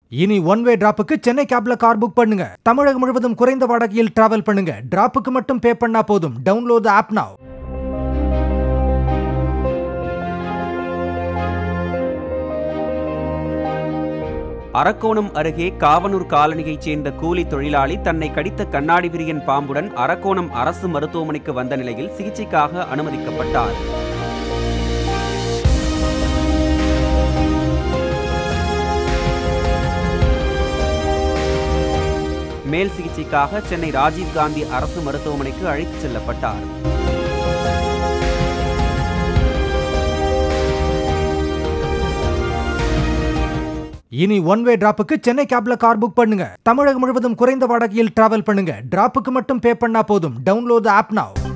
இனி one way டிராப்புக்கு Chennai கேப்ல car book பண்ணுங்க தமிழகம் முழுவதும் குறைந்த வாடகையில் டிராவல் பண்ணுங்க டிராப்புக்கு மட்டும் பே பண்ணா போதும் டவுன்லோட் ஆப் now அரக்கோணம் அருகே காவனூர் காலனியைச் சேர்ந்த கூலி தொழிலாளி தன்னை கடித்த கண்ணாடி விரியன் பாம்புடன் அரக்கோணம் அரசு மருத்துவமனைக்கு வந்த நிலையில் சிகிச்சைக்காக அனுமதிக்கப்பட்டார் மேல் சிகிச்சைக்காக சென்னை ராஜீவ்காந்தி அரசு மருத்துவமனைக்கு அழைத்துச் செல்லப்பட்டார் இனி ஒன் வே டிராப்புக்கு சென்னை கேப்ல கார் புக் பண்ணுங்க தமிழகம் முழுவதும் குறைந்த வாடகையில் டிராவல் பண்ணுங்க டிராப்புக்கு மட்டும் பே பண்ணா போதும் டவுன்லோட் ஆப் now